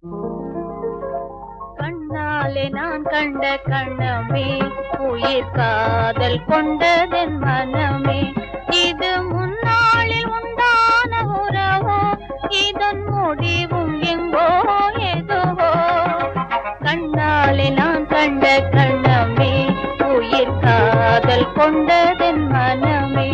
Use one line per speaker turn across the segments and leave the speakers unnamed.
கண்ணாலே நான் கண்ட கண்ணமே உயிர் காதல் கொண்டதென் மனமே இது முன்னாளில் உண்டான உறவோ இதன் முடிவும் எங்கோ எதுவோ கண்ணாலே நான் கண்ட கண்ணமே உயிர் காதல் கொண்டதென் மனமே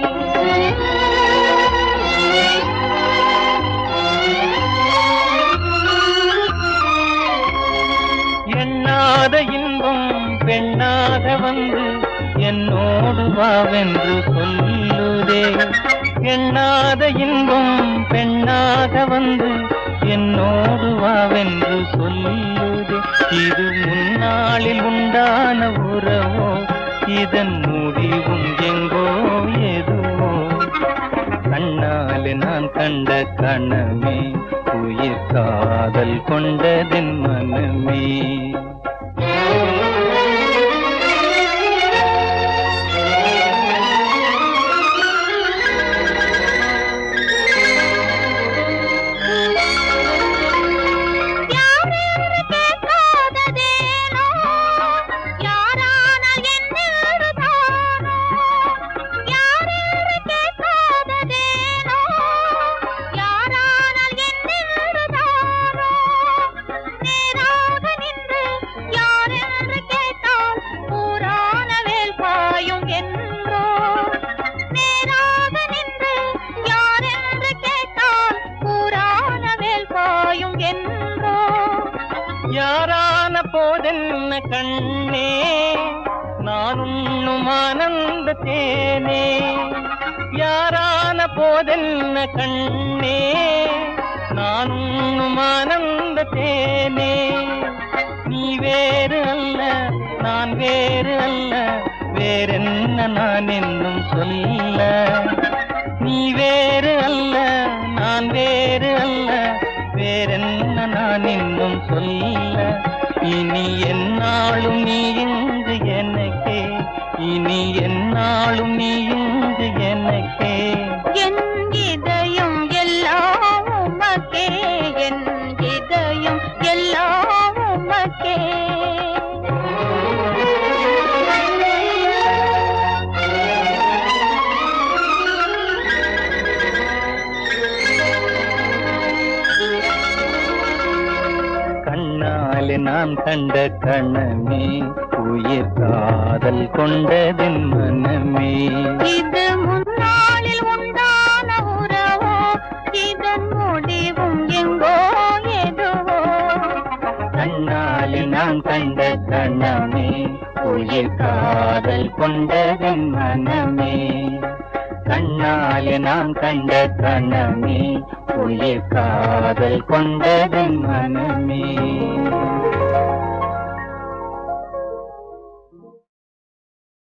எண்ணாத இன்பம் பெண்ணாக வந்து என்னோடு வாவென்று சொல்லுதே எண்ணாத இன்பம் பெண்ணாக வந்து என்னோடு வாவென்று சொல்லுதே இது முன்னாளில் உண்டான உறவோ இதன் முடிவும் எங்கோ எதுவோ கண்ணாலே நான் கண்ட கணமே உயிர் காதல் கொண்டதின் மனமே
யாரென்று கேட்காததேனோ யாரானால் என்னென்று தானோ யாரென்று கேட்காததேனோ யாரானால் என்னென்று தானோ நேராக நின்று யாரென்று கேட்டால் ஊரான வேல் பாயும் என்றோ நேராக நின்று யாரென்று கேட்டால் ஊரான வேல் பாயும் என்றோ
யாரான போதென்ன கண்ணே நான் உண்ணும் ஆனந்த தேனே யாரான போதென்ன கண்ணே நான் உண்ணும் ஆனந்த தேனே நீ வேறு அல்ல நான் வேறு அல்ல வேறென்ன நான் என்னும் சொல்ல நீ வேறு அல்ல நான் வேறு அல்ல வேறென்ன நான் இன்னும் சொல்ல இனி என்னாலும் நீ இங்கு எனக்கே இனி என்னாலும் நீ இங்கு எனக்கே
என் இதயம் எல்லாம் உமக்கே என் இதயம் எல்லாம் உமக்கே
கண்ணாலே நான் கண்ட கணமே உயிர் காதல் கொண்டதின் மனமே
இது முன்னாளில் உண்டான உறவோ இதன் முடிவும் எங்கோ எதுவோ
கண்ணாலே நான் கண்ட கணமே உயிர் காதல் கொண்டதன் மனமே கண்ணாலே நான் கண்ட கணமே உயிர் காதல் கொண்டதன் மனமே